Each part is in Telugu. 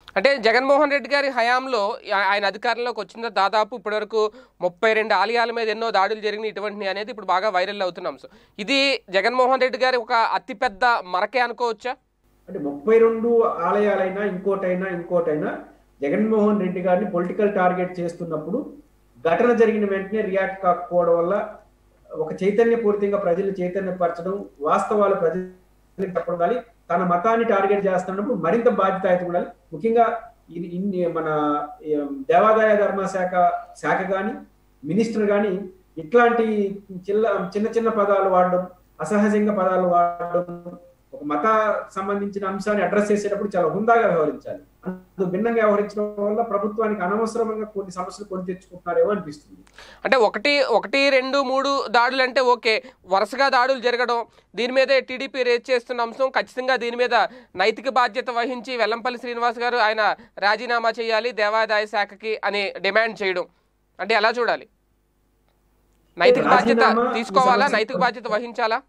అంటే జగన్మోహన్ రెడ్డి గారి హయాంలో ఆ- ఆయన అధికారంలోకి వచ్చిన దాదాపు ఇప్పటివరకు ముప్పై రెండు ఆలయాల మీద ఎన్నో దాడులు జరిగినాయి ఇటువంటివి అనేది ఇప్పుడు బాగా వైరల్ అవుతున్నాం సో ఇది జగన్మోహన్ రెడ్డి గారి ఒక అతిపెద్ద మరకే అనుకోవచ్చా అంటే ముప్పై రెండు ఆలయాలైనా ఇంకోటైనా ఇంకోటైనా జగన్మోహన్ రెడ్డి గారిని పొలిటికల్ టార్గెట్ చేస్తున్నప్పుడు ఘటన జరిగిన వెంటనే రియాక్ట్ కాకపోవడం వల్ల ఒక చైతన్యపూరితంగా ప్రజలు చైతన్యపరచడం వాస్తవాలు ప్రజలకు చెప్పడం కానీ తన మతాన్ని టార్గెట్ చేస్తున్నప్పుడు మరింత బాధ్యత ఉండాలి ముఖ్యంగా ఇది ఇన్ని మన ఏం, దేవాదాయ ధర్మ శాఖ శాఖ కానీ మినిస్టర్ కానీ ఇట్లాంటి చిల్ల చిన్న చిన్న పదాలు వాడడం అసహజంగా పదాలు వాడడం ఒక మత సంబంధించిన అంశాన్ని అడ్రస్ చేసేటప్పుడు చాలా హుందాగా వ్యవహరించాలి అందుకు భిన్నంగా వ్యవహరించడం వల్ల ప్రభుత్వానికి అనవసరంగా కొన్ని సమస్యలు కొని తెచ్చుకుంటున్నారేమో అనిపిస్తుంది అంటే ఒకటి ఒకటి రెండు మూడు దాడులు అంటే ఓకే వరుసగా దాడులు జరగడం దీని మీదే టీడీపీ రేజ్ చేస్తున్న అంశం ఖచ్చితంగా దీని మీద నైతిక బాధ్యత వహించి వెల్లంపల్లి శ్రీనివాస్ గారు ఆయన రాజీనామా చేయాలి దేవాదాయ శాఖకి అని డిమాండ్ చేయడం అంటే ఎలా చూడాలి నైతిక బాధ్యత రాజీనామా ఈ తీసుకోవాలా సమస్య- నైతిక బాధ్యత వహించాలా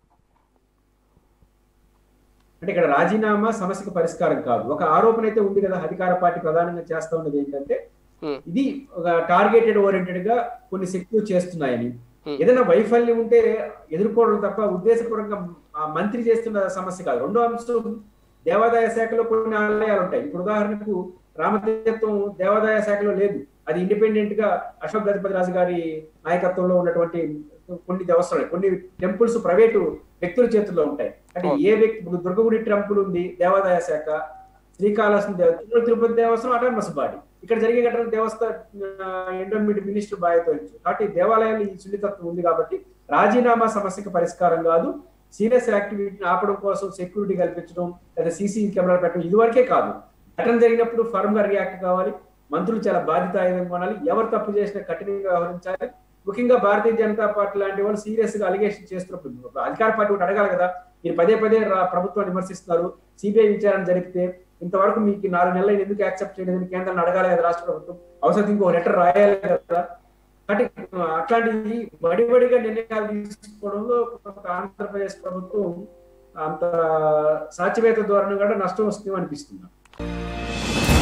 అంటే ఇక్కడ రాజీనామా సమస్యకు పరిష్కారం కాదు ఒక ఆరోపణ అయితే ఉంది కదా అధికార పార్టీ ప్రధానంగా చేస్తా ఉన్నది ఏంటంటే Hmm. ఇది ఒక టార్గెటెడ్ ఓరియంటెడ్ గా కొన్ని శక్తులు చేస్తున్నాయని Hmm. ఏదైనా వైఫల్యం ఉంటే ఎదుర్కోవడం తప్ప ఉద్దేశపూర్వకంగా ఆ మంత్రి చేస్తున్న సమస్య కాదు రెండో అంశం దేవాదాయ శాఖలో కొన్ని ఆలయాలు ఉంటాయి ఇప్పుడు ఉదాహరణకు రామతీర్థం దేవాదాయ శాఖలో లేదు అది ఇండిపెండెంట్ గా అశోక్ గజపతి రాజు గారి నాయకత్వంలో ఉన్నటువంటి కొన్ని దేవస్థానాలు కొన్ని టెంపుల్స్ ప్రైవేటు వ్యక్తుల చేతుల్లో ఉంటాయి అంటే అవును. ఏ వ్యక్తి ఇప్పుడు దుర్గగుడి టెంపుల్ ఉంది దేవాదాయ శాఖ శ్రీకాళహస్తి దేవ తిరుమల తిరుపతి దేవస్థానం అటానమస్ బాడీ ఇక్కడ జరిగే ఘటన దేవస్థాన ఎండోమెంట్ మినిస్టర్ బాధ్యత వహించు కాబట్టి దేవాలయాలు ఈ సున్నితత్వం ఉంది కాబట్టి రాజీనామా సమస్యకు పరిష్కారం కాదు సీరియస్ యాక్టివిటీని ఆపడం కోసం సెక్యూరిటీ కల్పించడం లేదా సీసీ కెమెరాలు పెట్టడం ఇదివరకే కాదు ఘటన జరిగినప్పుడు ఫర్మ్ గా రియాక్ట్ కావాలి మంత్రులు చాలా బాధ్యతాయుతంగా ఉండాలి ఎవరు తప్పు చేసినా కఠినంగా వ్యవహరించాలి ముఖ్యంగా భారతీయ జనతా పార్టీ లాంటి వాళ్ళు సీరియస్ గా అలిగేషన్ చేస్తున్నప్పుడు అధికార పార్టీ ఒకటి అడగాలి కదా మీరు పదే పదే రా- ప్రభుత్వాన్ని విమర్శిస్తున్నారు సిబిఐ విచారణ జరిపితే ఇంతవరకు మీకు నాలుగు నెలలు ఎందుకు యాక్సెప్ట్ చేయలేదని కేంద్రాన్ని అడగాలి కదా రాష్ట్ర ప్రభుత్వం అవసరం ఇంకో లెటర్ రాయాలి కదా కాబట్టి ఆ, అట్లాంటి బడిబడిగా నిర్ణయాలు తీసుకోవడంలో కొంత ఆంధ్రప్రదేశ్ ప్రభుత్వం అంత సాచివేత ధోరణి కూడా నష్టం వస్తుందేమో అనిపిస్తుంది